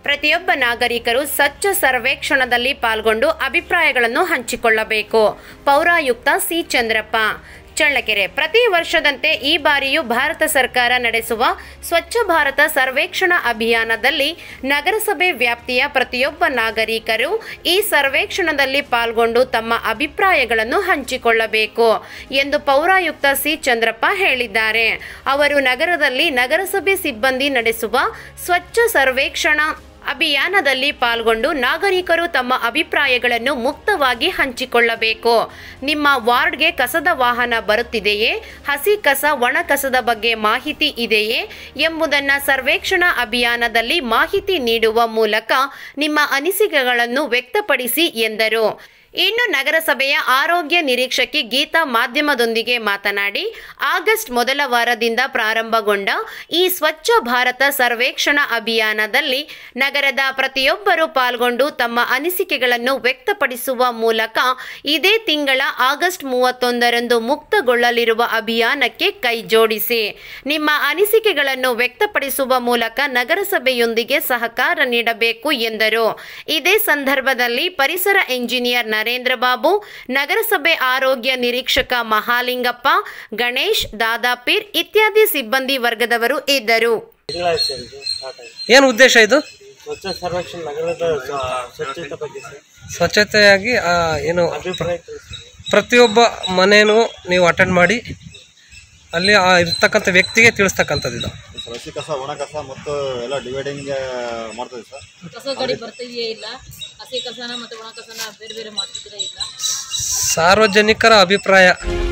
ಪ್ರತಿಯೊಬ್ಬ ನಾಗರಿಕರು ಸ್ವಚ್ಛ ಸರ್ವೇಕ್ಷಣದಲ್ಲಿ ಪಾಲ್ಗೊಂಡು ಅಭಿಪ್ರಾಯಗಳನ್ನು ಹಂಚಿಕೊಳ್ಳಬೇಕು ಪೌರಾಯುಕ್ತ ಸಿ ಚಂದ್ರಪ್ಪ ಚಳ್ಳಕೆರೆ ಪ್ರತಿ ವರ್ಷದಂತೆ ಈ ಬಾರಿಯೂ ಭಾರತ ಸರ್ಕಾರ ನಡೆಸುವ ಸ್ವಚ್ಛ ಭಾರತ ಸರ್ವೇಕ್ಷಣಾ ಅಭಿಯಾನದಲ್ಲಿ ನಗರಸಭೆ ವ್ಯಾಪ್ತಿಯ ಪ್ರತಿಯೊಬ್ಬ ನಾಗರಿಕರು ಈ ಸರ್ವೇಕ್ಷಣದಲ್ಲಿ ಪಾಲ್ಗೊಂಡು ತಮ್ಮ ಅಭಿಪ್ರಾಯಗಳನ್ನು ಹಂಚಿಕೊಳ್ಳಬೇಕು ಎಂದು ಪೌರಾಯುಕ್ತ ಸಿ ಚಂದ್ರಪ್ಪ ಹೇಳಿದ್ದಾರೆ ಅವರು ನಗರದಲ್ಲಿ ನಗರಸಭೆ ಸಿಬ್ಬಂದಿ ನಡೆಸುವ ಸ್ವಚ್ಛ ಸರ್ವೇಕ್ಷಣಾ ಅಭಿಯಾನದಲ್ಲಿ ಪಾಲ್ಗೊಂಡು ನಾಗರಿಕರು ತಮ್ಮ ಅಭಿಪ್ರಾಯಗಳನ್ನು ಮುಕ್ತವಾಗಿ ಹಂಚಿಕೊಳ್ಳಬೇಕು ನಿಮ್ಮ ವಾರ್ಡ್ಗೆ ಕಸದ ವಾಹನ ಬರುತ್ತಿದೆಯೇ ಹಸಿ ಕಸ ಒಣ ಕಸದ ಬಗ್ಗೆ ಮಾಹಿತಿ ಇದೆಯೇ ಎಂಬುದನ್ನು ಸರ್ವೇಕ್ಷಣಾ ಅಭಿಯಾನದಲ್ಲಿ ಮಾಹಿತಿ ನೀಡುವ ಮೂಲಕ ನಿಮ್ಮ ಅನಿಸಿಕೆಗಳನ್ನು ವ್ಯಕ್ತಪಡಿಸಿ ಎಂದರು ಇನ್ನು ನಗರಸಭೆಯ ಆರೋಗ್ಯ ನಿರೀಕ್ಷಕಿ ಗೀತಾ ಮಾಧ್ಯಮದೊಂದಿಗೆ ಮಾತನಾಡಿ ಆಗಸ್ಟ್ ಮೊದಲ ವಾರದಿಂದ ಪ್ರಾರಂಭಗೊಂಡ ಈ ಸ್ವಚ್ಛ ಭಾರತ ಸರ್ವೇಕ್ಷಣಾ ಅಭಿಯಾನದಲ್ಲಿ ನಗರದ ಪ್ರತಿಯೊಬ್ಬರು ಪಾಲ್ಗೊಂಡು ತಮ್ಮ ಅನಿಸಿಕೆಗಳನ್ನು ವ್ಯಕ್ತಪಡಿಸುವ ಮೂಲಕ ಇದೇ ತಿಂಗಳ ಆಗಸ್ಟ್ ಮೂವತ್ತೊಂದರಂದು ಮುಕ್ತಗೊಳ್ಳಲಿರುವ ಅಭಿಯಾನಕ್ಕೆ ಕೈ ಜೋಡಿಸಿ ನಿಮ್ಮ ಅನಿಸಿಕೆಗಳನ್ನು ವ್ಯಕ್ತಪಡಿಸುವ ಮೂಲಕ ನಗರಸಭೆಯೊಂದಿಗೆ ಸಹಕಾರ ನೀಡಬೇಕು ಎಂದರು ಇದೇ ಸಂದರ್ಭದಲ್ಲಿ ಪರಿಸರ ಎಂಜಿನಿಯರ್ ನರೇಂದ್ರ ಬಾಬು ನಗರಸಭೆ ಆರೋಗ್ಯ ನಿರೀಕ್ಷಕ ಮಹಾಲಿಂಗಪ್ಪ ಗಣೇಶ್ ದಾದಾಪೀರ್ ಇತ್ಯಾದಿ ಸಿಬ್ಬಂದಿ ವರ್ಗದವರು ಇದ್ದರು ತಿಂಗಳಾಯ್ತು ಸರ್ ಇದು ಸ್ಟಾರ್ಟ್ ಆಗಿ ಏನು ಉದ್ದೇಶ ಇದು ಸ್ವಚ್ಛ ಸರ್ವೇಕ್ಷಣೆ ನಗರದ ಸ್ವ- ಸ್ವಚ್ಛತೆ ಬಗ್ಗೆ ಸರ್ ಸ್ವಚ್ಛತೆಯಾಗಿ ಆ, ಏನು ಅಭಿಪ್ರಾಯ ತಿಳಿಸಿ ಪ್ರತಿಯೊಬ್ಬ ಮನೇನೂ ನೀವು ಅಟೆಂಡ್ ಮಾಡಿ ಅಲ್ಲಿ ಆ ಇರ್ತಕ್ಕಂಥ ವ್ಯಕ್ತಿಗೆ ತಿಳಿಸ್ತಕ್ಕಂಥದ್ದು ಇದು ಸರ್ ಹಸಿ ಕಸ ಒಣ ಕಸ ಮತ್ತು ಎಲ್ಲ ಡಿವೈಡಿಂಗ್ ಮಾಡ್ತದೆ ಸರ್ ಕಸ ಗಾಡಿ ಬರ್ತಿದೆಯೇ ಇಲ್ಲ ಹಸಿ ಕಸನ ಮತ್ತೆ ಒಣ ಕಸನ ಬೇರೆ ಬೇರೆ ಮಾಡ್ತಿದ್ರೆ ಇಲ್ಲ ಸಾರ್ವಜನಿಕರ ಅಭಿಪ್ರಾಯ